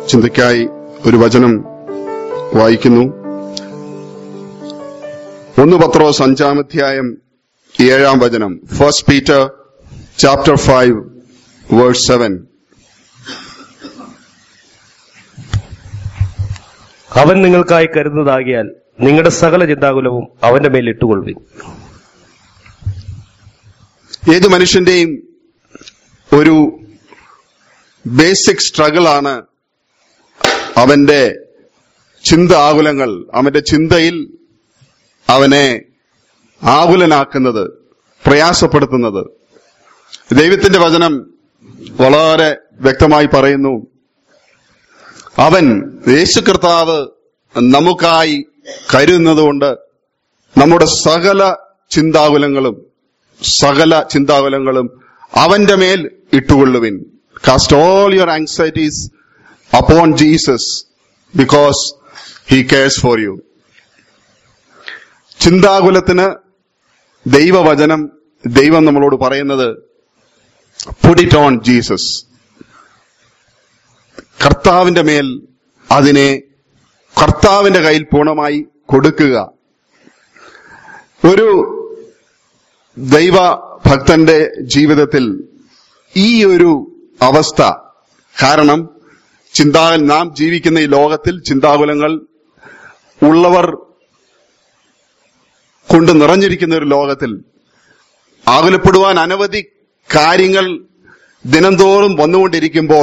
ചിന്തയ്ക്കായി ഒരു വചനം വായിക്കുന്നു ഒന്ന് പത്രോസ് അഞ്ചാമധ്യായം ഏഴാം വചനം first Peter chapter five verse seven അവൻ നിങ്ങൾക്കായി കരുതുന്നതാകിയാൽ നിങ്ങളുടെ സകല ചിന്താകുലവും അവന്റെ മേൽ ഇട്ടുകൊള്ളുവിൻ ഏത് മനുഷ്യന്റെയും ഒരു ബേസിക് സ്ട്രഗിൾ ആണ് അവന്റെ ചിന്ത ആകുലങ്ങൾ അവന്റെ ചിന്തയിൽ അവനെ ആകുലനാക്കുന്നത് പ്രയാസപ്പെടുത്തുന്നത് ദൈവത്തിന്റെ വചനം വളരെ വ്യക്തമായി പറയുന്നു അവൻ യേശു കർത്താവ് നമുക്കായി കരുതുന്നതുകൊണ്ട് നമ്മുടെ സകല ചിന്താകുലങ്ങളും സകല ചിന്താകുലങ്ങളും അവന്റെ മേൽ ഇട്ടുകൊള്ളുവിൻ cast all your anxieties upon Jesus because he cares for you ചിന്താകുലത്തിന് ദൈവവചനം ദൈവം നമ്മളോട് പറയുന്നത് പുട്ട് ഇറ്റ് ഓൺ ജീസസ് കർത്താവിന്റെ മേൽ അതിനെ കർത്താവിന്റെ കയ്യിൽ പൂർണ്ണമായി കൊടുക്കുക ഒരു ദൈവ ഭക്തന്റെ ജീവിതത്തിൽ ഈ ഒരു അവസ്ഥ കാരണം ചിന്താ നാം ജീവിക്കുന്ന ഈ ലോകത്തിൽ ചിന്താകുലങ്ങൾ ഉള്ളവർ കൊണ്ട് നിറഞ്ഞിരിക്കുന്ന ഒരു ലോകത്തിൽ ആകുലപ്പെടുവാൻ അനവധി കാര്യങ്ങൾ ദിനംതോറും വന്നുകൊണ്ടിരിക്കുമ്പോൾ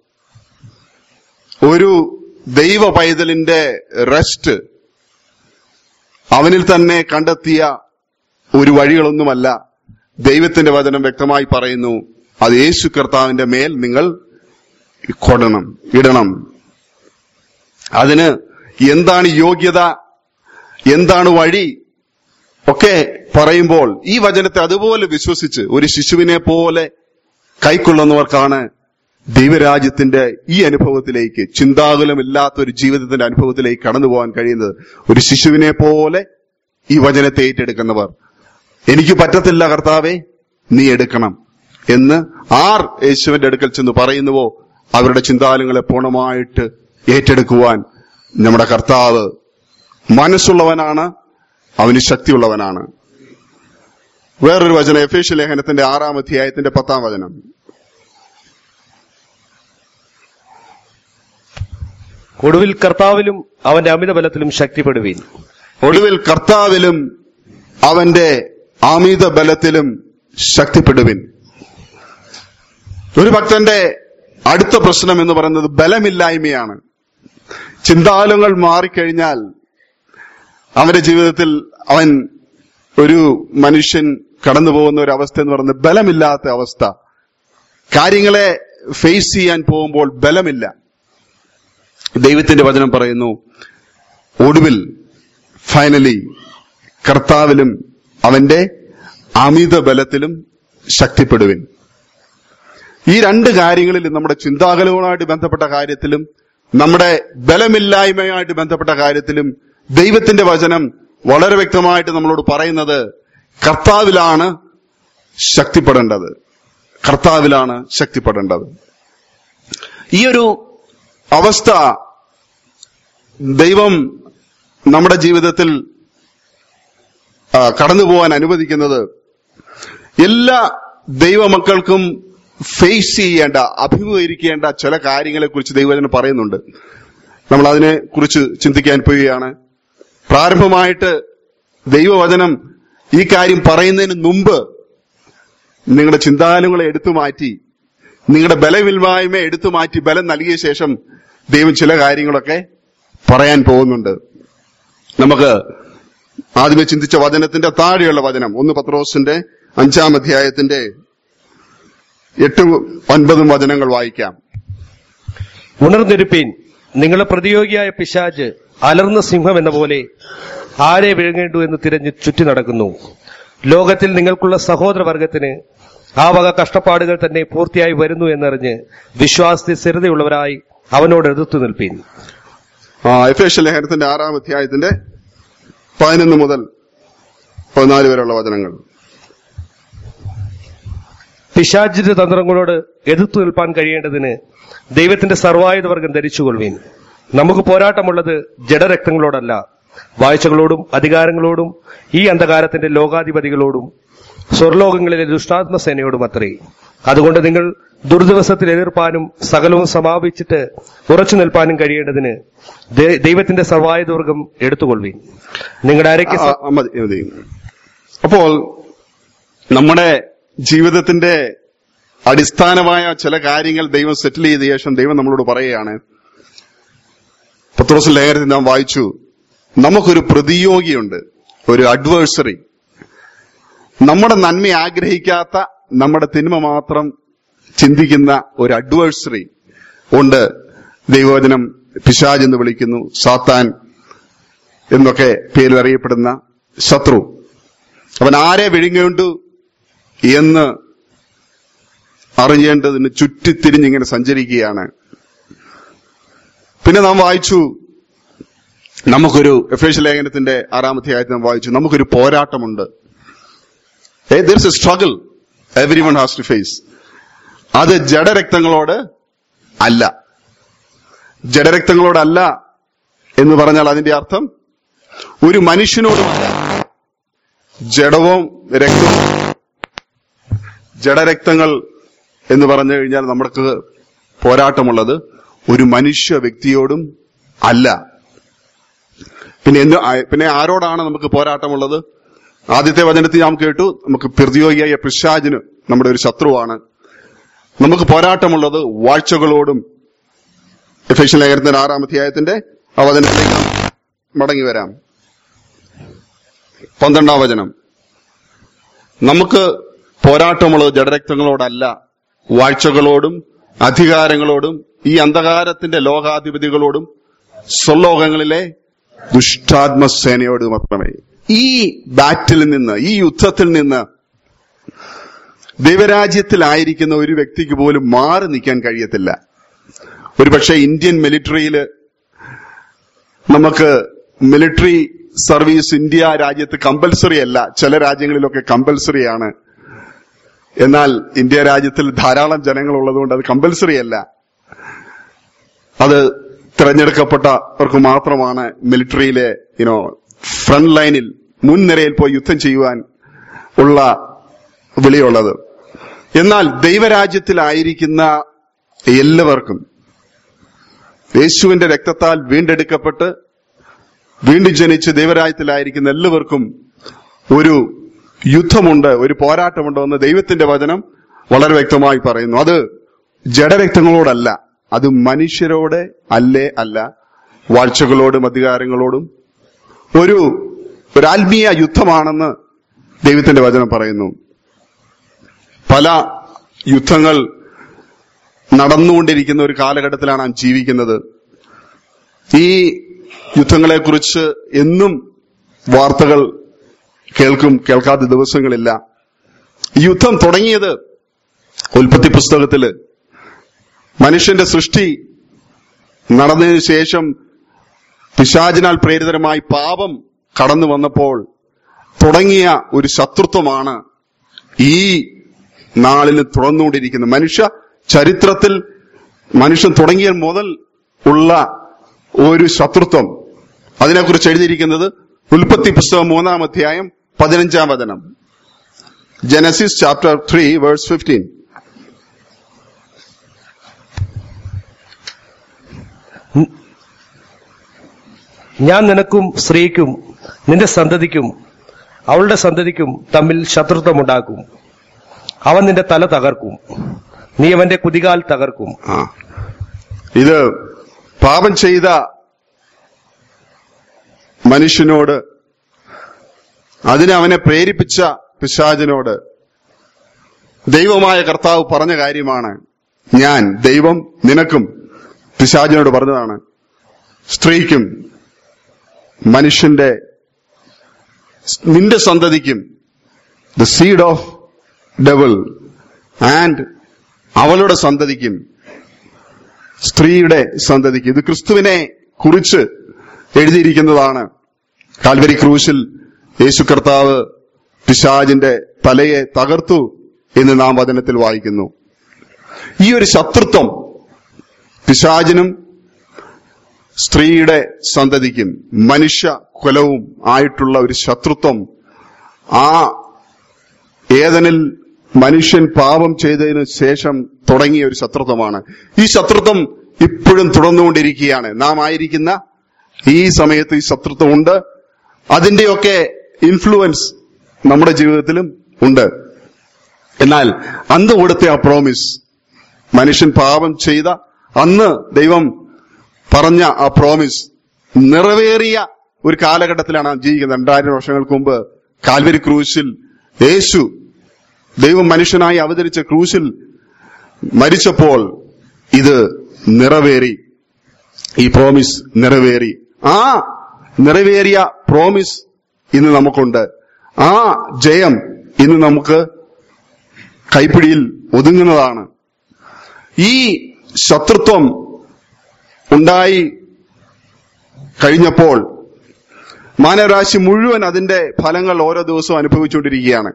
ഒരു ദൈവ പൈതലിന്റെ റെസ്റ്റ് അവനിൽ തന്നെ കണ്ടെത്തിയ ഒരു വഴികളൊന്നുമല്ല ദൈവത്തിന്റെ വചനം വ്യക്തമായി പറയുന്നു അത് യേശു കർത്താവിന്റെ മേൽ നിങ്ങൾ കൊടണം ഇടണം അതിന് എന്താണ് യോഗ്യത എന്താണ് വഴി ഒക്കെ പറയുമ്പോൾ ഈ വചനത്തെ അതുപോലെ വിശ്വസിച്ച് ഒരു ശിശുവിനെ പോലെ കൈക്കൊള്ളുന്നവർക്കാണ് ദൈവരാജ്യത്തിന്റെ ഈ അനുഭവത്തിലേക്ക് ചിന്താകുലമില്ലാത്ത ഒരു ജീവിതത്തിന്റെ അനുഭവത്തിലേക്ക് കടന്നു പോകാൻ കഴിയുന്നത് ഒരു ശിശുവിനെ പോലെ ഈ വചനത്തെ ഏറ്റെടുക്കുന്നവർ എനിക്ക് പറ്റത്തില്ല കർത്താവെ നീ എടുക്കണം എന്ന് ആർ യേശുവിന്റെ അടുക്കൽ ചെന്ന് പറയുന്നുവോ അവരുടെ ചിന്താലങ്ങളെ പൂർണ്ണമായിട്ട് ഏറ്റെടുക്കുവാൻ നമ്മുടെ കർത്താവ് മനസ്സുള്ളവനാണ് അവന് ശക്തിയുള്ളവനാണ് വേറൊരു വചനം എഫേഷ്യ ലേഖനത്തിന്റെ ആറാം അധ്യായത്തിന്റെ പത്താം വചനം ഒടുവിൽ കർത്താവിലും അവന്റെ അമിത ബലത്തിലും ശക്തിപ്പെടുവീൻ ഒടുവിൽ കർത്താവിലും അവന്റെ അമിത ബലത്തിലും ശക്തിപ്പെടുവിൻ ഒരു ഭക്തന്റെ അടുത്ത പ്രശ്നം എന്ന് പറയുന്നത് ബലമില്ലായ്മയാണ് ചിന്താലങ്ങൾ മാറിക്കഴിഞ്ഞാൽ അവന്റെ ജീവിതത്തിൽ അവൻ ഒരു മനുഷ്യൻ കടന്നു പോകുന്ന ഒരു അവസ്ഥ എന്ന് പറയുന്നത് ബലമില്ലാത്ത അവസ്ഥ കാര്യങ്ങളെ ഫേസ് ചെയ്യാൻ പോകുമ്പോൾ ബലമില്ല ദൈവത്തിന്റെ വചനം പറയുന്നു ഒടുവിൽ ഫൈനലി കർത്താവിലും അവന്റെ അമിത ബലത്തിലും ശക്തിപ്പെടുവിൻ ഈ രണ്ട് കാര്യങ്ങളിൽ നമ്മുടെ ചിന്താകലവുമായിട്ട് ബന്ധപ്പെട്ട കാര്യത്തിലും നമ്മുടെ ബലമില്ലായ്മയുമായിട്ട് ബന്ധപ്പെട്ട കാര്യത്തിലും ദൈവത്തിന്റെ വചനം വളരെ വ്യക്തമായിട്ട് നമ്മളോട് പറയുന്നത് കർത്താവിലാണ് ശക്തിപ്പെടേണ്ടത് കർത്താവിലാണ് ശക്തിപ്പെടേണ്ടത് ഈ ഒരു അവസ്ഥ ദൈവം നമ്മുടെ ജീവിതത്തിൽ ആ, കടന്നു പോകാൻ അനുവദിക്കുന്നത് എല്ലാ ദൈവമക്കൾക്കും ഫേസ് ചെയ്യേണ്ട അഭിമുഖീകരിക്കേണ്ട ചില കാര്യങ്ങളെ കുറിച്ച് ദൈവജനം പറയുന്നുണ്ട് നമ്മൾ അതിനെ കുറിച്ച് ചിന്തിക്കാൻ പോവുകയാണ് പ്രാരംഭമായിട്ട് ദൈവവചനം ഈ കാര്യം പറയുന്നതിന് മുമ്പ് നിങ്ങളുടെ ചിന്താലങ്ങളെ എടുത്തു മാറ്റി നിങ്ങളുടെ ബലമില്ലായ്മ എടുത്തു മാറ്റി ബലം നൽകിയ ശേഷം ദൈവം ചില കാര്യങ്ങളൊക്കെ പറയാൻ പോകുന്നുണ്ട് നമുക്ക് ആദ്യമേ ചിന്തിച്ച വചനത്തിന്റെ താഴെയുള്ള വചനം ഒന്ന് പത്രോസിന്റെ അഞ്ചാം അധ്യായത്തിന്റെ എട്ടും ഒൻപതും വചനങ്ങൾ വായിക്കാം ഉണർന്നിരുപ്പീൻ നിങ്ങളെ പ്രതിയോഗിയായ പിശാജ് അലർന്ന സിംഹം എന്ന പോലെ ആരെ വിഴുങ്ങേണ്ടു എന്ന് തിരഞ്ഞ് ചുറ്റി നടക്കുന്നു ലോകത്തിൽ നിങ്ങൾക്കുള്ള സഹോദരവർഗത്തിന് ആ വക കഷ്ടപ്പാടുകൾ തന്നെ പൂർത്തിയായി വരുന്നു എന്നറിഞ്ഞ് വിശ്വാസത്തിൽ സ്ഥിരതയുള്ളവരായി അവനോട് എതിർത്തു നിൽപ്പീൻ ആ എഫേഷ്യ ലേഖനത്തിന്റെ ആറാം അധ്യായത്തിന്റെ പതിനൊന്ന് മുതൽ പതിനാല് വരെയുള്ള വചനങ്ങൾ പിശാചിന്റെ തന്ത്രങ്ങളോട് എതിർത്തു നിൽപ്പാൻ കഴിയേണ്ടതിന് ദൈവത്തിന്റെ സർവായുധ വർഗം ധരിച്ചുകൊള്ളുവീൻ നമുക്ക് പോരാട്ടമുള്ളത് ജഡരക്തങ്ങളോടല്ല വാഴ്ചകളോടും അധികാരങ്ങളോടും ഈ അന്ധകാരത്തിന്റെ ലോകാധിപതികളോടും സ്വർലോകങ്ങളിലെ ദുഷ്ടാത്മ സേനയോടും അത്രേ അതുകൊണ്ട് നിങ്ങൾ ദുർദിവസത്തിൽ എതിർപ്പാനും സകലവും സമാപിച്ചിട്ട് ഉറച്ചു നിൽപ്പാനും കഴിയേണ്ടതിന് ദൈ- ദൈവത്തിന്റെ സർവായുധവർഗം എടുത്തുകൊള്ളുവീൻ നിങ്ങളുടെ അരയ്ക്ക് ആ, ആ, മതി മതി അപ്പോൾ നമ്മുടെ ജീവിതത്തിന്റെ അടിസ്ഥാനമായ ചില കാര്യങ്ങൾ ദൈവം സെറ്റിൽ ചെയ്ത ശേഷം ദൈവം നമ്മളോട് പറയുകയാണ് പത്രോസ് ലേഖനത്തിൽ നാം വായിച്ചു നമുക്കൊരു പ്രതിയോഗിയുണ്ട് ഒരു അഡ്വേഴ്സറി നമ്മുടെ നന്മ ആഗ്രഹിക്കാത്ത നമ്മുടെ തിന്മ മാത്രം ചിന്തിക്കുന്ന ഒരു അഡ്വേഴ്സറി ഉണ്ട് ദൈവവചനം പിശാജ് എന്ന് വിളിക്കുന്നു സാത്താൻ എന്നൊക്കെ പേരിൽ അറിയപ്പെടുന്ന ശത്രു അവൻ ആരെ വിഴുങ്ങേണ്ടു എന്ന് അറിയേണ്ടതിന് ചുറ്റിത്തിരിഞ്ഞിങ്ങനെ സഞ്ചരിക്കുകയാണ് പിന്നെ നാം വായിച്ചു നമുക്കൊരു എഫേഷ്യ ലേഖനത്തിന്റെ ആറാമത്തെ ആയത്തിൽ നാം വായിച്ചു നമുക്കൊരു പോരാട്ടമുണ്ട് there a struggle everyone has to face അത് ജഡരക്തങ്ങളോട് അല്ല ജഡരക്തങ്ങളോടല്ല എന്ന് പറഞ്ഞാൽ അതിന്റെ അർത്ഥം ഒരു മനുഷ്യനോടുമല്ല ജഡവും രക്തവും ജഡരക്തങ്ങൾ എന്ന് പറഞ്ഞു കഴിഞ്ഞാൽ നമുക്ക് പോരാട്ടമുള്ളത് ഒരു മനുഷ്യ വ്യക്തിയോടും അല്ല പിന്നെ എന്ത് ആ- പിന്നെ ആരോടാണ് നമുക്ക് പോരാട്ടമുള്ളത് ആദ്യത്തെ വചനത്തിൽ നാം കേട്ടു നമുക്ക് പ്രതിയോഗിയായ പിശാചിന് നമ്മുടെ ഒരു ശത്രുവാണ് നമുക്ക് പോരാട്ടമുള്ളത് വാഴ്ചകളോടും എഫേഷ്യൻ ലേഖനത്തിന്റെ ആറാം അധ്യായത്തിന്റെ ആ വചനത്തിലേക്ക് നാം മടങ്ങി വരാം പന്ത്രണ്ടാം വചനം നമുക്ക് പോരാട്ടമുള്ളത് ജഡരക്തങ്ങളോടല്ല വാഴ്ചകളോടും അധികാരങ്ങളോടും ഈ അന്ധകാരത്തിന്റെ ലോകാധിപതികളോടും സ്വലോകങ്ങളിലെ ദുഷ്ടാത്മസേനയോട് മാത്രമേ ഈ ബാറ്റിൽ നിന്ന് ഈ യുദ്ധത്തിൽ നിന്ന് ദൈവരാജ്യത്തിലായിരിക്കുന്ന ഒരു വ്യക്തിക്ക് പോലും മാറി നിൽക്കാൻ കഴിയത്തില്ല ഒരുപക്ഷെ ഇന്ത്യൻ മിലിറ്ററിയിൽ നമുക്ക് മിലിറ്ററി സർവീസ് ഇന്ത്യ രാജ്യത്ത് കമ്പൽസറി അല്ല ചില രാജ്യങ്ങളിലൊക്കെ കമ്പൽസറി ആണ് എന്നാൽ ഇന്ത്യ രാജ്യത്തിൽ ധാരാളം ജനങ്ങൾ ഉള്ളതുകൊണ്ട് അത് കമ്പൽസറി അല്ല അത് തിരഞ്ഞെടുക്കപ്പെട്ടവർക്ക് മാത്രമാണ് മിലിറ്ററിയിലെ യുനോ ഫ്രണ്ട് ലൈനിൽ മുൻനിരയിൽ പോയി യുദ്ധം ചെയ്യുവാൻ ഉള്ള വിളിയുള്ളത് എന്നാൽ ദൈവരാജ്യത്തിലായിരിക്കുന്ന എല്ലാവർക്കും യേശുവിന്റെ രക്തത്താൽ വീണ്ടെടുക്കപ്പെട്ട് വീണ്ടും ജനിച്ച് ദൈവരാജ്യത്തിലായിരിക്കുന്ന എല്ലാവർക്കും ഒരു യുദ്ധമുണ്ട് ഒരു പോരാട്ടമുണ്ട് എന്ന് ദൈവത്തിന്റെ വചനം വളരെ വ്യക്തമായി പറയുന്നു അത് ജഡരക്തങ്ങളോടല്ല അത് മനുഷ്യരോട് അല്ലേ അല്ല വാഴ്ചകളോടും അധികാരങ്ങളോടും ഒരു ഒരു ആത്മീയ യുദ്ധമാണെന്ന് ദൈവത്തിന്റെ വചനം പറയുന്നു പല യുദ്ധങ്ങൾ നടന്നുകൊണ്ടിരിക്കുന്ന ഒരു കാലഘട്ടത്തിലാണ് നാം ജീവിക്കുന്നത് ഈ യുദ്ധങ്ങളെക്കുറിച്ച് എന്നും വാർത്തകൾ കേൾക്കും കേൾക്കാത്ത ദിവസങ്ങളില്ല ഈ യുദ്ധം തുടങ്ങിയത് ഉൽപ്പത്തി പുസ്തകത്തില് മനുഷ്യന്റെ സൃഷ്ടി നടന്നതിന് ശേഷം പിശാചിനാൽ പ്രേരിതരമായി പാപം കടന്നു വന്നപ്പോൾ തുടങ്ങിയ ഒരു ശത്രുത്വമാണ് ഈ നാളിൽ തുറന്നുകൊണ്ടിരിക്കുന്നത് മനുഷ്യ ചരിത്രത്തിൽ മനുഷ്യൻ തുടങ്ങിയ മുതൽ ഉള്ള ഒരു ശത്രുത്വം അതിനെക്കുറിച്ച് എഴുതിയിരിക്കുന്നത് ഉൽപ്പത്തി പുസ്തകം മൂന്നാം അധ്യായം പതിനഞ്ചാം വചനം Genesis chapter three verse fifteen ഞാൻ നിനക്കും സ്ത്രീക്കും നിന്റെ സന്തതിക്കും അവളുടെ സന്തതിക്കും തമ്മിൽ ശത്രുത്വമുണ്ടാക്കും അവൻ നിന്റെ തല തകർക്കും നീ അവന്റെ കുതികാൽ തകർക്കും ആ ഇത് പാപം ചെയ്ത മനുഷ്യനോട് അതിന് അവനെ പ്രേരിപ്പിച്ച പിശാചിനോട് ദൈവമായ കർത്താവ് പറഞ്ഞ കാര്യമാണ് ഞാൻ ദൈവം നിനക്കും പിശാചിനോട് പറഞ്ഞതാണ് സ്ത്രീക്കും മനുഷ്യന്റെ നിന്റെ സന്തതിക്കും the seed of devil and അവളുടെ സന്തതിക്കും സ്ത്രീയുടെ സന്തതിക്ക് ഇത് ക്രിസ്തുവിനെ കുറിച്ച് എഴുതിയിരിക്കുന്നതാണ് കാൽവരി ക്രൂശിൽ യേശു കർത്താവ് പിശാജിന്റെ തലയെ തകർത്തു എന്ന് നാം വചനത്തിൽ വായിക്കുന്നു ഈ ഒരു ശത്രുത്വം പിശാചിനും സ്ത്രീയുടെ സന്തതിക്കും മനുഷ്യ കുലവും ആയിട്ടുള്ള ഒരു ശത്രുത്വം ആ ഏതനിൽ മനുഷ്യൻ പാപം ചെയ്തതിനു ശേഷം തുടങ്ങിയ ഒരു ശത്രുത്വമാണ് ഈ ശത്രുത്വം ഇപ്പോഴും തുടർന്നുകൊണ്ടിരിക്കുകയാണ് നാം ആയിരിക്കുന്ന ഈ സമയത്ത് ഈ ശത്രുത്വം ഉണ്ട് അതിന്റെയൊക്കെ ഇൻഫ്ലുവൻസ് നമ്മുടെ ജീവിതത്തിലും ഉണ്ട് എന്നാൽ അന്ന് കൊടുത്ത ആ പ്രോമിസ് മനുഷ്യൻ പാപം ചെയ്ത അന്ന് ദൈവം പറഞ്ഞ ആ പ്രോമിസ് നിറവേറിയ ഒരു കാലഘട്ടത്തിലാണ് നാം ജീവിക്കുന്നത് രണ്ടായിരം വർഷങ്ങൾക്ക് മുമ്പ് കാൽവരി ക്രൂശിൽ യേശു ദൈവം മനുഷ്യനായി അവതരിച്ച ക്രൂശിൽ മരിച്ചപ്പോൾ ഇത് നിറവേറി ഈ പ്രോമിസ് നിറവേറി ആ നിറവേറിയ പ്രോമിസ് ഇന്ന് നമുക്കുണ്ട് ആ ജയം ഇന്ന് നമുക്ക് കൈപ്പിടിയിൽ ഒതുങ്ങുന്നതാണ് ഈ ശത്രുത്വം ഉണ്ടായി കഴിഞ്ഞപ്പോൾ മാനവരാശി മുഴുവൻ അതിന്റെ ഫലങ്ങൾ ഓരോ ദിവസവും അനുഭവിച്ചുകൊണ്ടിരിക്കുകയാണ്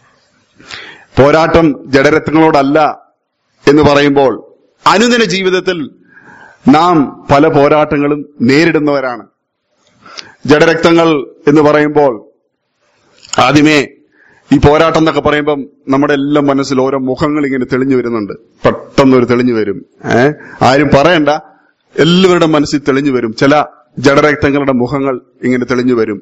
പോരാട്ടം ജഡരത്നങ്ങളോടല്ല എന്ന് പറയുമ്പോൾ അനുദിന ജീവിതത്തിൽ നാം പല പോരാട്ടങ്ങളും നേരിടുന്നവരാണ് ജഡരക്തങ്ങൾ എന്ന് പറയുമ്പോൾ ആദ്യമേ ഈ പോരാട്ടം എന്നൊക്കെ പറയുമ്പം നമ്മുടെ എല്ലാം മനസ്സിൽ ഓരോ മുഖങ്ങൾ ഇങ്ങനെ തെളിഞ്ഞു വരുന്നുണ്ട് പെട്ടെന്നൊരു തെളിഞ്ഞു വരും ഏ ആരും പറയണ്ട എല്ലാവരുടെ മനസ്സിൽ തെളിഞ്ഞു വരും ചില ജഡരക്തങ്ങളുടെ മുഖങ്ങൾ ഇങ്ങനെ തെളിഞ്ഞു വരും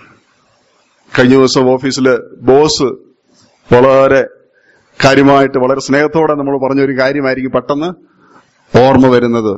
കഴിഞ്ഞ ദിവസം ഓഫീസില് ബോസ് വളരെ കാര്യമായിട്ട് വളരെ സ്നേഹത്തോടെ നമ്മൾ പറഞ്ഞ ഒരു കാര്യമായിരിക്കും പെട്ടെന്ന് ഓർമ്മ വരുന്നത്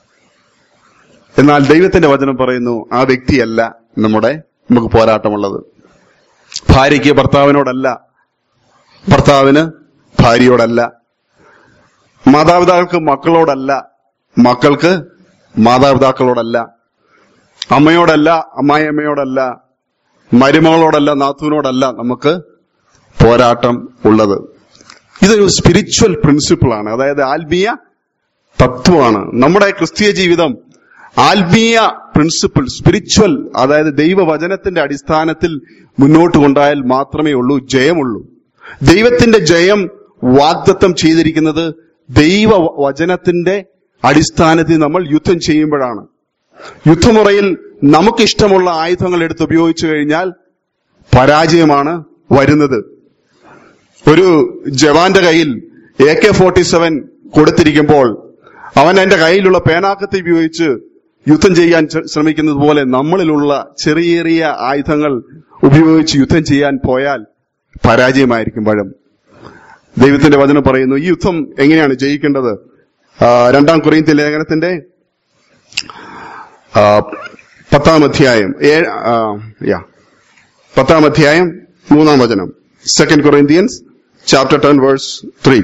എന്നാൽ ദൈവത്തിന്റെ വചനം പറയുന്നു ആ വ്യക്തിയല്ല നമ്മുടെ നമുക്ക് പോരാട്ടമുള്ളത് ഭാര്യയ്ക്ക് ഭർത്താവിനോടല്ല ഭർത്താവിന് ഭാര്യയോടല്ല മാതാപിതാക്കൾക്ക് മക്കളോടല്ല മക്കൾക്ക് മാതാപിതാക്കളോടല്ല അമ്മയോടല്ല അമ്മായിയമ്മയോടല്ല മരുമകളോടല്ല നാത്തുവിനോടല്ല നമുക്ക് പോരാട്ടം ഉള്ളത് ഇതൊരു സ്പിരിച്വൽ പ്രിൻസിപ്പിളാണ് അതായത് ആത്മീയ തത്വമാണ് നമ്മുടെ ക്രിസ്തീയ ജീവിതം ആത്മീയ പ്രിൻസിപ്പിൾ സ്പിരിച്വൽ അതായത് ദൈവവചനത്തിന്റെ അടിസ്ഥാനത്തിൽ മുന്നോട്ട് കൊണ്ടായാൽ മാത്രമേ ഉള്ളൂ ജയമുള്ളൂ ദൈവത്തിന്റെ ജയം വാഗ്ദത്തം ചെയ്തിരിക്കുന്നത് ദൈവ വചനത്തിന്റെ അടിസ്ഥാനത്തിൽ നമ്മൾ യുദ്ധം ചെയ്യുമ്പോഴാണ് യുദ്ധമുറയിൽ നമുക്കിഷ്ടമുള്ള ആയുധങ്ങൾ എടുത്ത് ഉപയോഗിച്ചു കഴിഞ്ഞാൽ പരാജയമാണ് വരുന്നത് ഒരു ജവാന്റെ കയ്യിൽ എ കെ ഫോർട്ടി സെവൻ കൊടുത്തിരിക്കുമ്പോൾ അവൻ എന്റെ കയ്യിലുള്ള പേനാക്കത്തെ ഉപയോഗിച്ച് യുദ്ധം ചെയ്യാൻ ശ്ര- ശ്രമിക്കുന്നത് പോലെ നമ്മളിലുള്ള ചെറിയ ചെറിയ ആയുധങ്ങൾ ഉപയോഗിച്ച് യുദ്ധം ചെയ്യാൻ പോയാൽ പരാജയമായിരിക്കും പഴം ദൈവത്തിന്റെ വചനം പറയുന്നു ഈ യുദ്ധം എങ്ങനെയാണ് ജയിക്കേണ്ടത് ആ, രണ്ടാം കൊറിയന്ത്യ ലേഖനത്തിന്റെ ആ, പത്താം അധ്യായം ഏഴ് ആ, യാ പത്താം അധ്യായം മൂന്നാം വചനം second Corinthians chapter ten verse three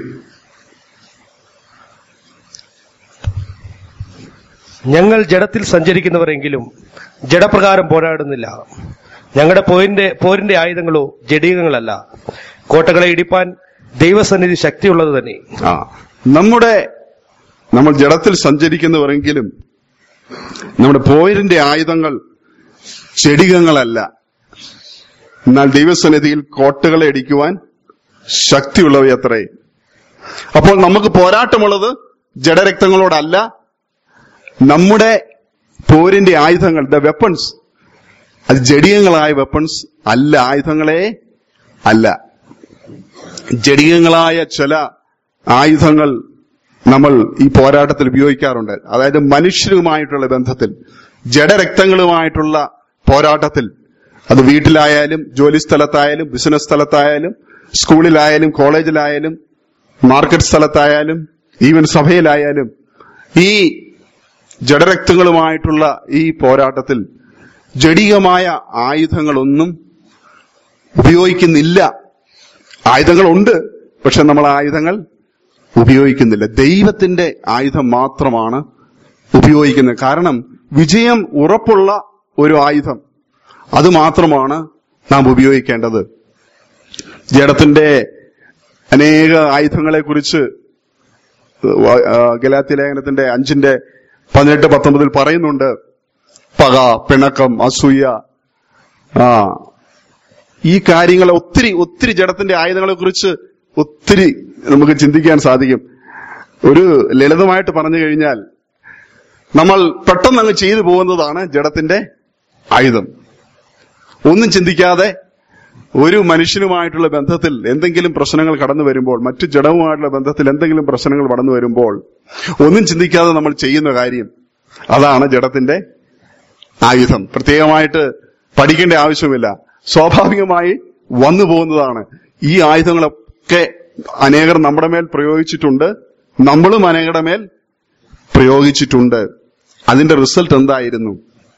ഞങ്ങൾ ജഡത്തിൽ സഞ്ചരിക്കുന്നവരെങ്കിലും ജഡപ്രകാരം പോരാടുന്നില്ല ഞങ്ങളുടെ പോരിന്റെ പോരിന്റെ ആയുധങ്ങളോ ജഡീകങ്ങളല്ല കോട്ടകളെ ഇടിപ്പാൻ ദൈവസന്നിധി ശക്തിയുള്ളത് തന്നെ ആ നമ്മുടെ നമ്മൾ ജഡത്തിൽ സഞ്ചരിക്കുന്നവരെങ്കിലും നമ്മുടെ പോരിന്റെ ആയുധങ്ങൾ ചെടികങ്ങളല്ല എന്നാൽ ദൈവസന്നിധിയിൽ കോട്ടകളെ അടിക്കുവാൻ ശക്തിയുള്ളവയത്രേ അപ്പോൾ നമുക്ക് പോരാട്ടമുള്ളത് ജഡരക്തങ്ങളോടല്ല നമ്മുടെ പോരിന്റെ ആയുധങ്ങൾ ദ വെപ്പൺസ് അത് ജടികങ്ങളായ വെപ്പൺസ് അല്ല ആയുധങ്ങളെ അല്ല ജടികങ്ങളായ ചില ആയുധങ്ങൾ നമ്മൾ ഈ പോരാട്ടത്തിൽ ഉപയോഗിക്കാറുണ്ട് അതായത് മനുഷ്യരുമായിട്ടുള്ള ബന്ധത്തിൽ ജഡരക്തങ്ങളുമായിട്ടുള്ള പോരാട്ടത്തിൽ അത് വീട്ടിലായാലും ജോലി സ്ഥലത്തായാലും ബിസിനസ് സ്ഥലത്തായാലും സ്കൂളിലായാലും കോളേജിലായാലും മാർക്കറ്റ് സ്ഥലത്തായാലും ഈവൻ സഭയിലായാലും ഈ ജഡരക്തങ്ങളുമായിട്ടുള്ള ഈ പോരാട്ടത്തിൽ ജടികമായ ആയുധങ്ങളൊന്നും ഉപയോഗിക്കുന്നില്ല ആയുധങ്ങളുണ്ട് പക്ഷെ നമ്മൾ ആ ആയുധങ്ങൾ ഉപയോഗിക്കുന്നില്ല ദൈവത്തിന്റെ ആയുധം മാത്രമാണ് ഉപയോഗിക്കുന്നത് കാരണം വിജയം ഉറപ്പുള്ള ഒരു ആയുധം അത് മാത്രമാണ് നാം ഉപയോഗിക്കേണ്ടത് ജഡത്തിന്റെ അനേക ആയുധങ്ങളെ കുറിച്ച് ഗലാത്തി ലേഖനത്തിന്റെ അഞ്ചിന്റെ പതിനെട്ട് പത്തൊമ്പതിൽ പറയുന്നുണ്ട് പക പിണക്കം അസൂയ ആ ഈ കാര്യങ്ങൾ ഒത്തിരി ഒത്തിരി ജഡത്തിന്റെ ആയുധങ്ങളെ കുറിച്ച് ഒത്തിരി നമുക്ക് ചിന്തിക്കാൻ സാധിക്കും ഒരു ലളിതമായിട്ട് പറഞ്ഞു കഴിഞ്ഞാൽ നമ്മൾ പെട്ടെന്ന് അങ്ങ് ചെയ്തു പോകുന്നതാണ് ജഡത്തിന്റെ ആയുധം ഒന്നും ചിന്തിക്കാതെ ഒരു മനുഷ്യനുമായിട്ടുള്ള ബന്ധത്തിൽ എന്തെങ്കിലും പ്രശ്നങ്ങൾ കടന്നു വരുമ്പോൾ മറ്റു ജഡവുമായിട്ടുള്ള ബന്ധത്തിൽ എന്തെങ്കിലും പ്രശ്നങ്ങൾ കടന്നു വരുമ്പോൾ ഒന്നും ചിന്തിക്കാതെ നമ്മൾ ചെയ്യുന്ന കാര്യം അതാണ് ജഡത്തിന്റെ ആയുധം പ്രത്യേകമായിട്ട് പഠിക്കേണ്ട ആവശ്യമില്ല സ്വാഭാവികമായി വന്നു പോകുന്നതാണ് ഈ ആയുധങ്ങളൊക്കെ അനേകർ നമ്മുടെ മേൽ പ്രയോഗിച്ചിട്ടുണ്ട് നമ്മളും അനേകരുടെ മേൽ പ്രയോഗിച്ചിട്ടുണ്ട് അതിന്റെ റിസൾട്ട് എന്തായിരുന്നു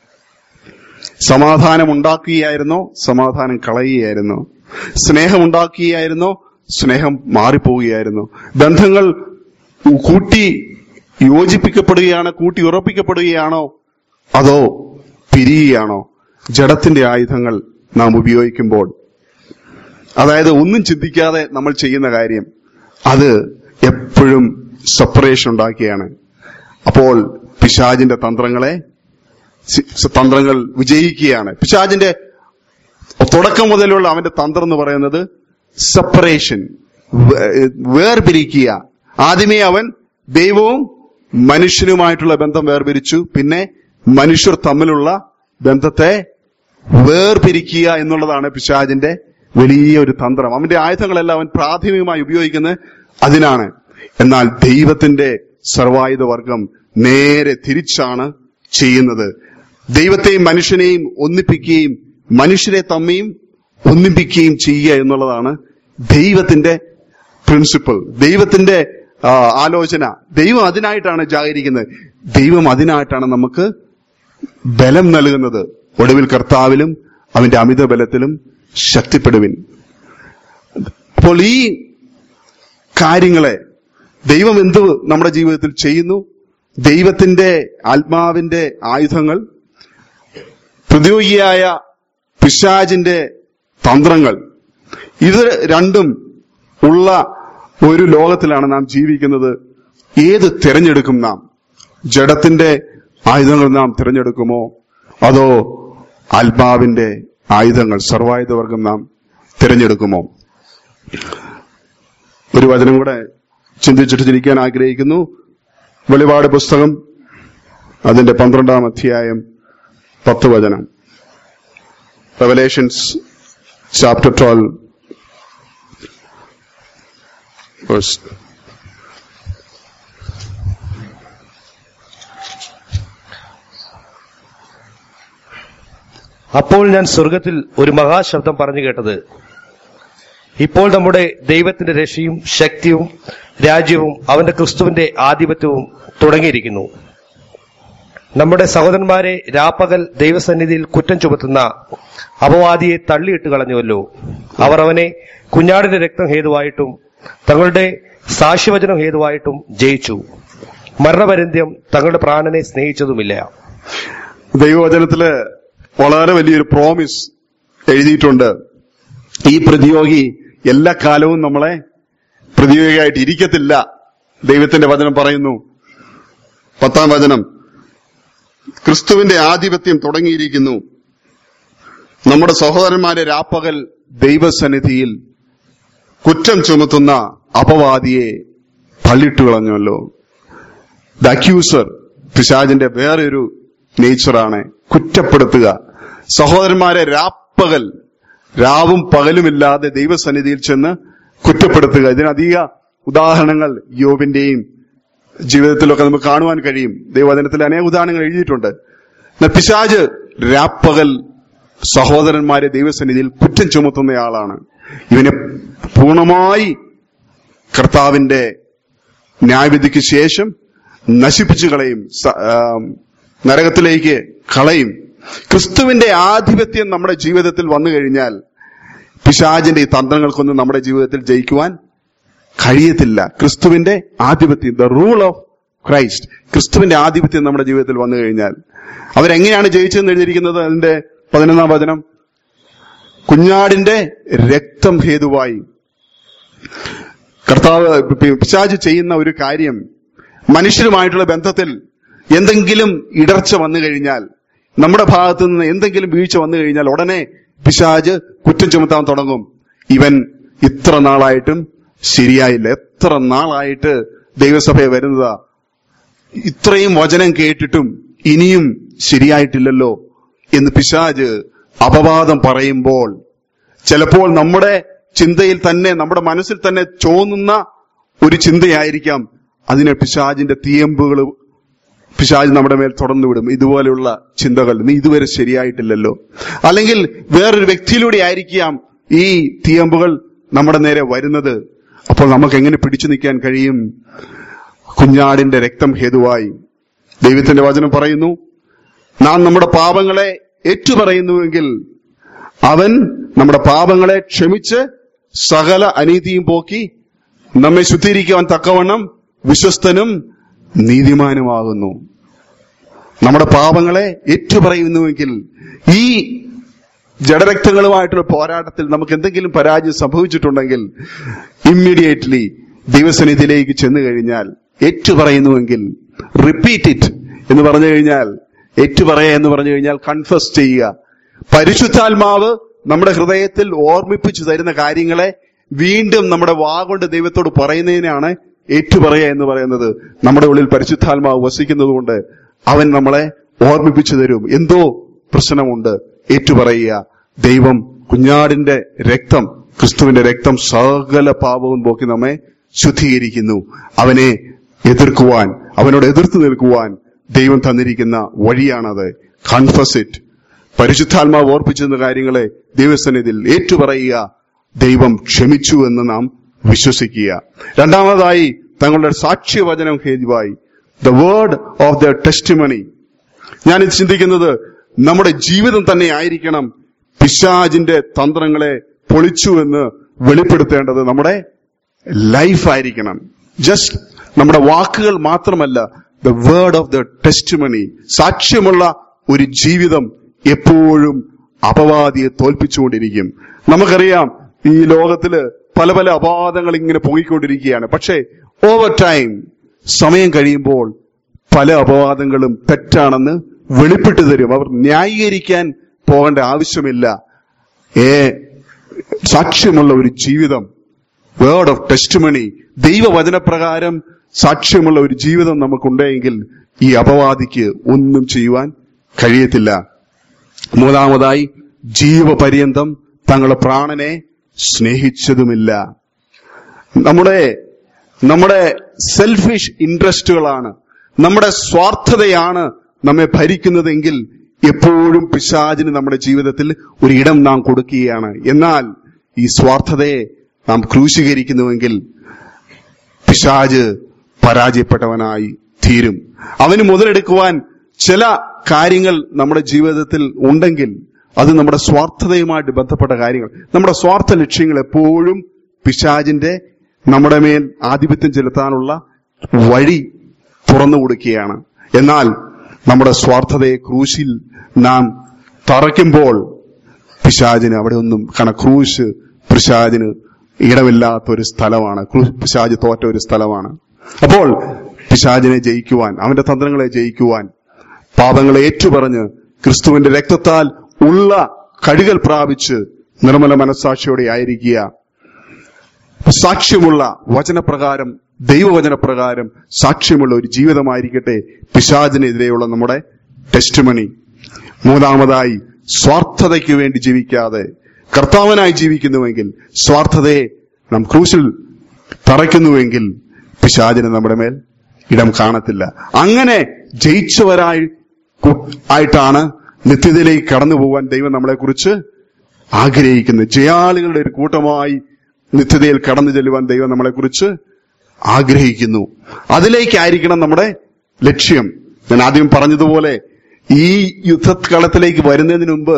സമാധാനം ഉണ്ടാക്കുകയായിരുന്നോ സമാധാനം കളയുകയായിരുന്നോ സ്നേഹം ഉണ്ടാക്കുകയായിരുന്നോ സ്നേഹം മാറിപ്പോവുകയായിരുന്നു ബന്ധങ്ങൾ കൂട്ടി യോജിപ്പിക്കപ്പെടുകയാണ് കൂട്ടി ഉറപ്പിക്കപ്പെടുകയാണോ അതോ പിരിയുകയാണോ ജഡത്തിന്റെ ആയുധങ്ങൾ നാം ഉപയോഗിക്കുമ്പോൾ അതായത് ഒന്നും ചിന്തിക്കാതെ നമ്മൾ ചെയ്യുന്ന കാര്യം അത് എപ്പോഴും സെപ്പറേഷൻ ഉണ്ടാക്കിയാണ് അപ്പോൾ പിശാജിന്റെ തന്ത്രങ്ങളെ സി- സ- തന്ത്രങ്ങൾ വിജയിക്കുകയാണ് പിശാജിന്റെ തുടക്കം മുതലുള്ള അവന്റെ തന്ത്രം എന്ന് പറയുന്നത് സെപ്പറേഷൻ വേർപിരിക്കുക ആദ്യമേ അവൻ ദൈവവും മനുഷ്യനുമായിട്ടുള്ള ബന്ധം വേർപിരിച്ചു പിന്നെ മനുഷ്യർ തമ്മിലുള്ള ബന്ധത്തെ വേർപിരിക്കുക എന്നുള്ളതാണ് പിശാജിന്റെ വലിയ ഒരു തന്ത്രം അവന്റെ ആയുധങ്ങളെല്ലാം അവൻ പ്രാഥമികമായി ഉപയോഗിക്കുന്നത് അതിനാണ് എന്നാൽ ദൈവത്തിന്റെ സർവായുധ വർഗം നേരെ തിരിച്ചാണ് ചെയ്യുന്നത് ദൈവത്തെയും മനുഷ്യനെയും ഒന്നിപ്പിക്കുകയും മനുഷ്യരെ തമ്മിയും ഒന്നിപ്പിക്കുകയും ചെയ്യുക എന്നുള്ളതാണ് ദൈവത്തിന്റെ പ്രിൻസിപ്പിൾ ദൈവത്തിന്റെ ആ, ആലോചന ദൈവം അതിനായിട്ടാണ് ജാഗരിക്കുന്നത് ദൈവം അതിനായിട്ടാണ് നമുക്ക് ബലം നൽകുന്നത് ഒടുവിൽ കർത്താവിലും അവന്റെ അമിത ബലത്തിലും ശക്തിപ്പെടുവിൻ അപ്പോൾ ഈ കാര്യങ്ങളെ ദൈവം എന്ത് നമ്മുടെ ജീവിതത്തിൽ ചെയ്യുന്നു ദൈവത്തിന്റെ ആത്മാവിന്റെ ആയുധങ്ങൾ പ്രതിയോഗിയായ പിശാജിന്റെ തന്ത്രങ്ങൾ ഇത് രണ്ടും ഉള്ള ഒരു ലോകത്തിലാണ് നാം ജീവിക്കുന്നത് ഏത് തിരഞ്ഞെടുക്കും നാം ജഡത്തിന്റെ ആയുധങ്ങൾ നാം തിരഞ്ഞെടുക്കുമോ അതോ ആത്മാവിന്റെ ആയുധങ്ങൾ സർവായുധവർഗം നാം തിരഞ്ഞെടുക്കുമോ ഒരു വചനം കൂടെ ചിന്തിച്ചിട്ട് ചിരിക്കാൻ ആഗ്രഹിക്കുന്നു വെളിപാട് പുസ്തകം അതിന്റെ പന്ത്രണ്ടാം അധ്യായം പത്ത് വചനം റെവലേഷൻസ് ചാപ്റ്റർ ട്വൽവ് അപ്പോൾ ഞാൻ സ്വർഗത്തിൽ ഒരു മഹാശബ്ദം പറഞ്ഞു കേട്ടത് ഇപ്പോൾ നമ്മുടെ ദൈവത്തിന്റെ രക്ഷയും ശക്തിയും രാജ്യവും അവന്റെ ക്രിസ്തുവിന്റെ ആധിപത്യവും തുടങ്ങിയിരിക്കുന്നു നമ്മുടെ സഹോദരന്മാരെ രാപ്പകൽ ദൈവസന്നിധിയിൽ കുറ്റം ചുമത്തുന്ന അപവാദിയെ തള്ളിയിട്ട് കളഞ്ഞുവല്ലോ അവർ അവനെ കുഞ്ഞാടിന്റെ രക്തം ഹേതുവായിട്ടും തങ്ങളുടെ സാക്ഷ്യവചനം ഹേതുവായിട്ടും ജയിച്ചു മരണപര്യന്തം തങ്ങളുടെ പ്രാണനെ സ്നേഹിച്ചതുമില്ല ദൈവവചനത്തില് വളരെ വലിയൊരു പ്രോമിസ് എഴുതിയിട്ടുണ്ട് ഈ പ്രതിയോഗി എല്ലാ കാലവും നമ്മളെ പ്രതിയോഗിയായിട്ട് ഇരിക്കത്തില്ല ദൈവത്തിന്റെ വചനം പറയുന്നു പത്താം വചനം ക്രിസ്തുവിന്റെ ആധിപത്യം തുടങ്ങിയിരിക്കുന്നു നമ്മുടെ സഹോദരന്മാരെ രാപ്പകൽ ദൈവസന്നിധിയിൽ കുറ്റം ചുമത്തുന്ന അപവാദിയെ തള്ളിട്ടു കളഞ്ഞുവല്ലോ ദ അക്യൂസർ പിശാജിന്റെ വേറൊരു നേച്ചറാണ് കുറ്റപ്പെടുത്തുക സഹോദരന്മാരെ രാപ്പകൽ രാവും പകലുമില്ലാതെ ദൈവസന്നിധിയിൽ ചെന്ന് കുറ്റപ്പെടുത്തുക ഇതിനധിക ഉദാഹരണങ്ങൾ യോബിന്റെയും ജീവിതത്തിലൊക്കെ നമുക്ക് കാണുവാൻ കഴിയും ദൈവവചനത്തിൽ അനേക ഉദാഹരണങ്ങൾ എഴുതിയിട്ടുണ്ട് എന്നാൽ പിശാജ് രാപ്പകൽ സഹോദരന്മാരെ ദൈവസന്നിധിയിൽ കുറ്റം ചുമത്തുന്നയാളാണ് ഇവനെ പൂർണ്ണമായി കർത്താവിന്റെ ന്യായവിധിക്ക് ശേഷം നശിപ്പിച്ചു കളയും സ- ആം, നരകത്തിലേക്ക് കളയും ക്രിസ്തുവിന്റെ ആധിപത്യം നമ്മുടെ ജീവിതത്തിൽ വന്നു കഴിഞ്ഞാൽ പിശാചിന്റെ ഈ തന്ത്രങ്ങൾക്കൊന്നും നമ്മുടെ ജീവിതത്തിൽ ജയിക്കുവാൻ കഴിയത്തില്ല ക്രിസ്തുവിന്റെ ആധിപത്യം ദ റൂൾ ഓഫ് ക്രൈസ്റ്റ് ക്രിസ്തുവിന്റെ ആധിപത്യം നമ്മുടെ ജീവിതത്തിൽ വന്നു കഴിഞ്ഞാൽ അവരെങ്ങനെയാണ് ജയിച്ചതെന്ന് എഴുതിയിരിക്കുന്നത് അതിന്റെ പതിനൊന്നാം വചനം കുഞ്ഞാടിന്റെ രക്തം ഹേതുവായി കർത്താവ് പി- പിശാച് ചെയ്യുന്ന ഒരു കാര്യം മനുഷ്യരുമായിട്ടുള്ള ബന്ധത്തിൽ എന്തെങ്കിലും ഇടർച്ച വന്നു കഴിഞ്ഞാൽ നമ്മുടെ ഭാഗത്തു നിന്ന് എന്തെങ്കിലും വീഴ്ച വന്നു കഴിഞ്ഞാൽ ഉടനെ പിശാജ് കുറ്റം ചുമത്താൻ തുടങ്ങും ഇവൻ ഇത്ര നാളായിട്ടും ശരിയായില്ല എത്ര നാളായിട്ട് ദൈവസഭയെ വരുന്നതാ ഇത്രയും വചനം കേട്ടിട്ടും ഇനിയും ശരിയായിട്ടില്ലല്ലോ എന്ന് പിശാജ് അപവാദം പറയുമ്പോൾ ചിലപ്പോൾ നമ്മുടെ ചിന്തയിൽ തന്നെ നമ്മുടെ മനസ്സിൽ തന്നെ ചോന്നുന്ന ഒരു ചിന്തയായിരിക്കാം അതിനെ പിശാജിന്റെ തീയമ്പുകൾ പിശാജ് നമ്മുടെ മേൽ തുടർന്നു വിടും ഇതുപോലെയുള്ള ചിന്തകൾ നീ ഇതുവരെ ശരിയായിട്ടില്ലല്ലോ അല്ലെങ്കിൽ വേറൊരു വ്യക്തിയിലൂടെ ആയിരിക്കാം ഈ തീയമ്പുകൾ നമ്മുടെ നേരെ വരുന്നത് അപ്പോൾ നമുക്ക് എങ്ങനെ പിടിച്ചു നിൽക്കാൻ കഴിയും കുഞ്ഞാടിന്റെ രക്തം ഹേതുവായി ദൈവത്തിന്റെ വചനം പറയുന്നു നാം നമ്മുടെ പാപങ്ങളെ ഏറ്റുപറയുന്നുവെങ്കിൽ അവൻ നമ്മുടെ പാപങ്ങളെ ക്ഷമിച്ച് സകല അനീതിയും പോക്കി നമ്മെ ശുദ്ധീകരിക്കുവാൻ തക്കവണ്ണം വിശ്വസ്തനും നീതിമാനുമാകുന്നു നമ്മുടെ പാപങ്ങളെ ഏറ്റുപറയുന്നുവെങ്കിൽ ഈ ജഡരക്തങ്ങളുമായിട്ടുള്ള പോരാട്ടത്തിൽ നമുക്ക് എന്തെങ്കിലും പരാജയം സംഭവിച്ചിട്ടുണ്ടെങ്കിൽ ഇമ്മീഡിയറ്റ്ലി ദൈവസന്നിധിയിലേക്ക് ചെന്നു കഴിഞ്ഞാൽ ഏറ്റുപറയുന്നുവെങ്കിൽ റിപ്പീറ്റ് ഇറ്റ് എന്ന് പറഞ്ഞു കഴിഞ്ഞാൽ ഏറ്റുപറയുക എന്ന് പറഞ്ഞു കഴിഞ്ഞാൽ കൺഫസ് ചെയ്യുക പരിശുദ്ധാത്മാവ് നമ്മുടെ ഹൃദയത്തിൽ ഓർമ്മിപ്പിച്ചു തരുന്ന കാര്യങ്ങളെ വീണ്ടും നമ്മുടെ വാ കൊണ്ട് ദൈവത്തോട് പറയുന്നതിനാണ് ഏറ്റുപറയുക എന്ന് പറയുന്നത് നമ്മുടെ ഉള്ളിൽ പരിശുദ്ധാത്മാവ് വസിക്കുന്നത് കൊണ്ട് അവൻ നമ്മളെ ഓർമ്മിപ്പിച്ചു തരും എന്തോ പ്രശ്നമുണ്ട് ഏറ്റുപറയുക ദൈവം കുഞ്ഞാടിന്റെ രക്തം ക്രിസ്തുവിന്റെ രക്തം സകല പാപവും പോക്കി നമ്മെ ശുദ്ധീകരിക്കുന്നു അവനെ എതിർക്കുവാൻ അവനോട് എതിർത്ത് നിൽക്കുവാൻ ദൈവം തന്നിരിക്കുന്ന വഴിയാണത് കൺഫസ് ഇറ്റ് പരിശുദ്ധാത്മാവ് ഓർപ്പിച്ചിരുന്ന കാര്യങ്ങളെ ദൈവസന്നിധിയിൽ ഏറ്റുപറയുക ദൈവം ക്ഷമിച്ചു എന്ന് നാം വിശ്വസിക്കുക രണ്ടാമതായി തങ്ങളുടെ സാക്ഷ്യവചനം ഹേതുവായി the word of the testimony ഞാനിത് ചിന്തിക്കുന്നത് നമ്മുടെ ജീവിതം തന്നെ ആയിരിക്കണം പിശാജിന്റെ തന്ത്രങ്ങളെ പൊളിച്ചു എന്ന് വെളിപ്പെടുത്തേണ്ടത് നമ്മുടെ ലൈഫായിരിക്കണം ജസ്റ്റ് നമ്മുടെ വാക്കുകൾ മാത്രമല്ല the word of the testimony സാക്ഷ്യമുള്ള ഒരു ജീവിതം എപ്പോഴും അപവാദിയെ തോൽപ്പിച്ചുകൊണ്ടിരിക്കും നമുക്കറിയാം ഈ ലോകത്തില് പല പല അപവാദങ്ങൾ ഇങ്ങനെ പൊങ്ങിക്കൊണ്ടിരിക്കുകയാണ് പക്ഷേ ഓവർ ടൈം സമയം കഴിയുമ്പോൾ പല അപവാദങ്ങളും തെറ്റാണെന്ന് വെളിപ്പെട്ടു തരും അവർ ന്യായീകരിക്കാൻ പോകേണ്ട ആവശ്യമില്ല ഏ സാക്ഷ്യമുള്ള ഒരു ജീവിതം വേർഡ് ഓഫ് ടെസ്റ്റുമണി ദൈവവചനപ്രകാരം സാക്ഷ്യമുള്ള ഒരു ജീവിതം നമുക്കുണ്ടെങ്കിൽ ഈ അപവാദിക്ക് ഒന്നും ചെയ്യുവാൻ കഴിയത്തില്ല മൂന്നാമതായി ജീവപര്യന്തം തങ്ങളുടെ പ്രാണനെ സ്നേഹിച്ചതുമില്ല നമ്മുടെ നമ്മുടെ സെൽഫിഷ് ഇൻട്രസ്റ്റുകളാണ് നമ്മുടെ സ്വാർത്ഥതയാണ് നമ്മെ ഭരിക്കുന്നതെങ്കിൽ എപ്പോഴും പിശാചിന് നമ്മുടെ ജീവിതത്തിൽ ഒരു ഇടം നാം കൊടുക്കുകയാണ് എന്നാൽ ഈ സ്വാർത്ഥതയെ നാം ക്രൂശീകരിക്കുന്നുവെങ്കിൽ പിശാജ് പരാജയപ്പെട്ടവനായി തീരും അവന് മുതലെടുക്കുവാൻ ചില കാര്യങ്ങൾ നമ്മുടെ ജീവിതത്തിൽ ഉണ്ടെങ്കിൽ അത് നമ്മുടെ സ്വാർത്ഥതയുമായിട്ട് ബന്ധപ്പെട്ട കാര്യങ്ങൾ നമ്മുടെ സ്വാർത്ഥ ലക്ഷ്യങ്ങൾ എപ്പോഴും പിശാജിന്റെ നമ്മുടെ മേൽ ആധിപത്യം ചെലുത്താനുള്ള വഴി തുറന്നു കൊടുക്കുകയാണ് എന്നാൽ നമ്മുടെ സ്വാർത്ഥതയെ ക്രൂശിൽ നാം തറയ്ക്കുമ്പോൾ പിശാജിന് അവിടെ ഒന്നും കാരണം ക്രൂശ് പിശാജിന് ഇടമില്ലാത്ത ഒരു സ്ഥലമാണ് ക്രൂ- പിശാജ് തോറ്റ ഒരു സ്ഥലമാണ് അപ്പോൾ പിശാജിനെ ജയിക്കുവാൻ അവന്റെ തന്ത്രങ്ങളെ ജയിക്കുവാൻ പാപങ്ങളെ ഏറ്റുപറഞ്ഞ് ക്രിസ്തുവിന്റെ രക്തത്താൽ ഉള്ള കഴുകൽ പ്രാപിച്ച് നിർമ്മല മനസ്സാക്ഷിയോടെ ആയിരിക്കുക സാക്ഷ്യമുള്ള വചനപ്രകാരം ദൈവവചനപ്രകാരം സാക്ഷ്യമുള്ള ഒരു ജീവിതമായിരിക്കട്ടെ പിശാചിനെതിരെയുള്ള നമ്മുടെ ടെസ്റ്റുമണി മൂന്നാമതായി സ്വാർത്ഥതയ്ക്ക് വേണ്ടി ജീവിക്കാതെ കർത്താവനായി ജീവിക്കുന്നുവെങ്കിൽ സ്വാർത്ഥതയെ നാം ക്രൂശിൽ തറയ്ക്കുന്നുവെങ്കിൽ പിശാചിന് നമ്മുടെ മേൽ ഇടം കാണത്തില്ല അങ്ങനെ ജയിച്ചവരായി കു- ആയിട്ടാണ് നിത്യതയിലേക്ക് കടന്നു പോകാൻ ദൈവം നമ്മളെ കുറിച്ച് ആഗ്രഹിക്കുന്നത് ജയാളികളുടെ ഒരു കൂട്ടമായി നിത്യതയിൽ കടന്നു ചെല്ലുവാൻ ദൈവം നമ്മളെ കുറിച്ച് ആഗ്രഹിക്കുന്നു അതിലേക്കായിരിക്കണം നമ്മുടെ ലക്ഷ്യം ഞാൻ ആദ്യം പറഞ്ഞതുപോലെ ഈ യുദ്ധക്കളത്തിലേക്ക് വരുന്നതിന് മുമ്പ്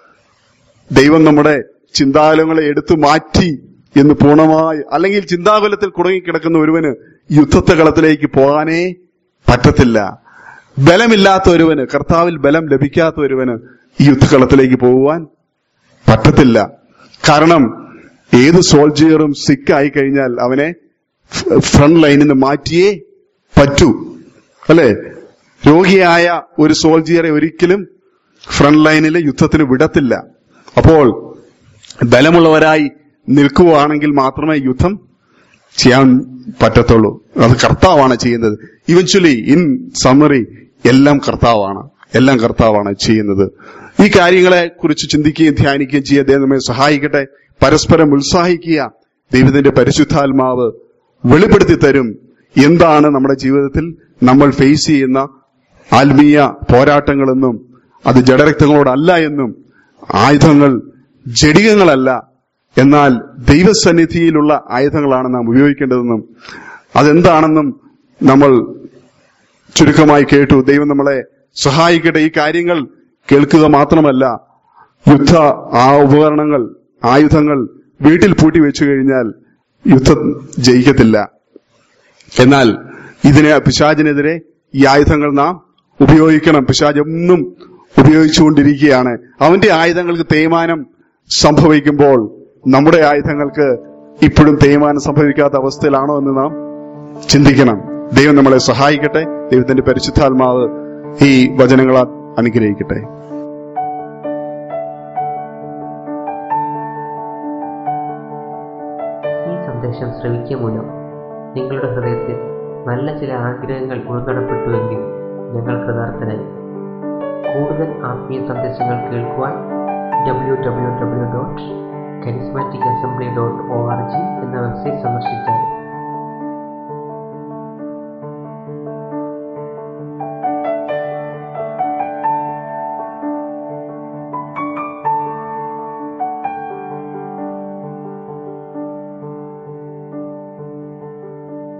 ദൈവം നമ്മുടെ ചിന്താകുലങ്ങളെ എടുത്തു മാറ്റി എന്ന് പൂർണ്ണമായി അല്ലെങ്കിൽ ചിന്താകുലത്തിൽ കുടുങ്ങിക്കിടക്കുന്ന ഒരുവന് യുദ്ധത്തെ കളത്തിലേക്ക് പോകാനേ പറ്റത്തില്ല ബലമില്ലാത്ത ഒരുവന് കർത്താവിൽ ബലം ലഭിക്കാത്ത ഒരുവന് ഈ യുദ്ധക്കളത്തിലേക്ക് പോകുവാൻ പറ്റത്തില്ല കാരണം ഏത് സോൾജിയറും സിക്കായി കഴിഞ്ഞാൽ അവനെ ഫ്രണ്ട് ലൈനിൽ നിന്ന് മാറ്റിയേ പറ്റൂ അല്ലെ രോഗിയായ ഒരു സോൾജിയറെ ഒരിക്കലും ഫ്രണ്ട് ലൈനിൽ യുദ്ധത്തിന് വിടത്തില്ല അപ്പോൾ ബലമുള്ളവരായി നിൽക്കുകയാണെങ്കിൽ മാത്രമേ യുദ്ധം ചെയ്യാൻ പറ്റത്തുള്ളൂ അത് കർത്താവാണ് ചെയ്യുന്നത് ഇവൻച്വലി ഇൻ സമ്മറി എല്ലാം കർത്താവാണ് എല്ലാം കർത്താവാണ് ചെയ്യുന്നത് ഈ കാര്യങ്ങളെ കുറിച്ച് ചിന്തിക്കുകയും ധ്യാനിക്കുകയും ചെയ്യുക ദൈവം നമ്മെ സഹായിക്കട്ടെ പരസ്പരം ഉത്സാഹിക്കുക ദൈവത്തിന്റെ പരിശുദ്ധാത്മാവ് വെളിപ്പെടുത്തി തരും എന്താണ് നമ്മുടെ ജീവിതത്തിൽ നമ്മൾ ഫേസ് ചെയ്യുന്ന ആത്മീയ പോരാട്ടങ്ങളെന്നും അത് ജഡരക്തങ്ങളോടല്ല എന്നും ആയുധങ്ങൾ ജഡികങ്ങളല്ല എന്നാൽ ദൈവസന്നിധിയിലുള്ള ആയുധങ്ങളാണ് നാം ഉപയോഗിക്കേണ്ടതെന്നും അതെന്താണെന്നും നമ്മൾ ചുരുക്കമായി കേട്ടു ദൈവം നമ്മളെ സഹായിക്കട്ടെ ഈ കാര്യങ്ങൾ കേൾക്കുക മാത്രമല്ല യുദ്ധ ആ ഉപകരണങ്ങൾ ആയുധങ്ങൾ വീട്ടിൽ പൂട്ടി വെച്ചു കഴിഞ്ഞാൽ യുദ്ധം ജയിക്കത്തില്ല എന്നാൽ ഇതിനെ പിശാചിനെതിരെ ഈ ആയുധങ്ങൾ നാം ഉപയോഗിക്കണം പിശാജ് എന്നും ഉപയോഗിച്ചുകൊണ്ടിരിക്കുകയാണ് അവന്റെ ആയുധങ്ങൾക്ക് തേയ്മാനം സംഭവിക്കുമ്പോൾ നമ്മുടെ ആയുധങ്ങൾക്ക് ഇപ്പോഴും തേയ്മാനം സംഭവിക്കാത്ത അവസ്ഥയിലാണോ എന്ന് നാം ചിന്തിക്കണം ദൈവം നമ്മളെ സഹായിക്കട്ടെ ദൈവത്തിന്റെ പരിശുദ്ധാത്മാവ് ഈ വചനങ്ങളാൽ അനുഗ്രഹിക്കട്ടെ ഈ സന്ദേശം ശ്രവിക്കുക മൂലം നിങ്ങളുടെ ഹൃദയത്തിൽ നല്ല ചില ആഗ്രഹങ്ങൾ ഉൾനടപ്പെട്ടുവെങ്കിൽ ഞങ്ങൾ കൃതാർത്ഥനായി കൂടുതൽ ആത്മീയ സന്ദേശങ്ങൾ കേൾക്കുവാൻ W W W dot charismatic assembly dot O R G എന്ന വെബ്സൈറ്റ് സന്ദർശിച്ചാൽ